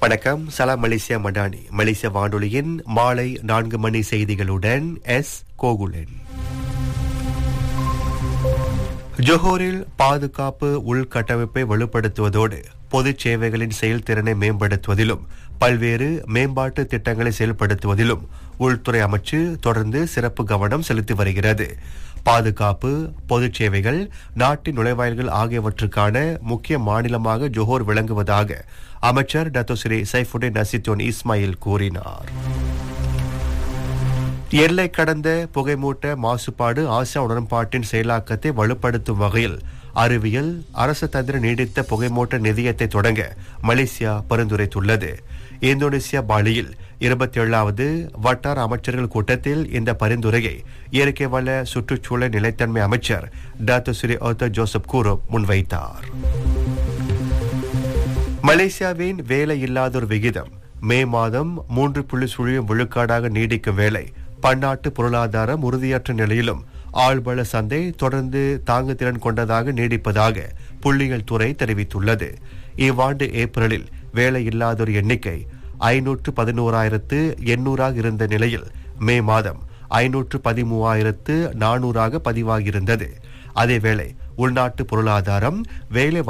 வணக்கம் சலாம் மலேசியா மடானி மலேசிய வானொலியின் மாலை நான்கு மணி செய்திகளுடன் எஸ் கோகுலன் ஜொஹோரில் பாதுகாப்பு உள்கட்டமைப்பை வலுப்படுத்துவதோடு பொது சேவைகளின் செயல்திறனை மேம்படுத்துவதிலும் பல்வேறு மேம்பாட்டு திட்டங்களை செயல்படுத்துவதிலும் உள்துறை அமைச்சு தொடர்ந்து சிறப்பு கவனம் செலுத்தி வருகிறது பாதுகாப்பு பொது சேவைகள் நாட்டின் நுழைவாயில்கள் ஆகியவற்றுக்கான முக்கிய மாநிலமாக ஜொஹோர் விளங்குவதாக அமைச்சர் டத்தோஸ்ரீ சைஃபுடின் நசித்தோன் இஸ்மாயில் கூறினார் எல்லை கடந்த புகைமூட்ட மாசுபாடு ஆசியா உடன்பாட்டின் செயலாக்கத்தை வலுப்படுத்தும் வகையில் அறிவியல் அரசு தந்திர நீடித்த புகைமூட்ட நிதியத்தை தொடங்க மலேசியா பரிந்துரைத்துள்ளது இந்தோனேசியா பாலியில் இருபத்தி ஏழாவது வட்டார அமைச்சர்கள் கூட்டத்தில் இந்த பரிந்துரையை இயற்கை வள சுற்றுச்சூழல் நிலைத்தன்மை அமைச்சர் டாக்டர் ஸ்ரீ ஓத்தோ ஜோசப் கூரோ முன்வைத்தார் மலேசியாவின் வேலை இல்லாதோர் விகிதம் மே மாதம் மூன்று புள்ளி சுழியும் விழுக்காடாக நீடிக்கும் வேலை பன்னாட்டு பொருளாதாரம் உறுதியற்ற நிலையிலும் ஆழ்வள சந்தை தொடர்ந்து தாங்குதிறன் கொண்டதாக நீடிப்பதாக புள்ளியியல் துறை தெரிவித்துள்ளது இவ்வாண்டு ஏப்ரலில் வேலை இல்லாதோர் எண்ணிக்கை ஐநூற்று பதினோராயிரத்து எண்ணூறாக இருந்த நிலையில் மே மாதம் ஐநூற்று பதிமூவாயிரத்து நானூறாக பதிவாகியிருந்தது அதேவேளை உள்நாட்டு பொருளாதாரம் வேலை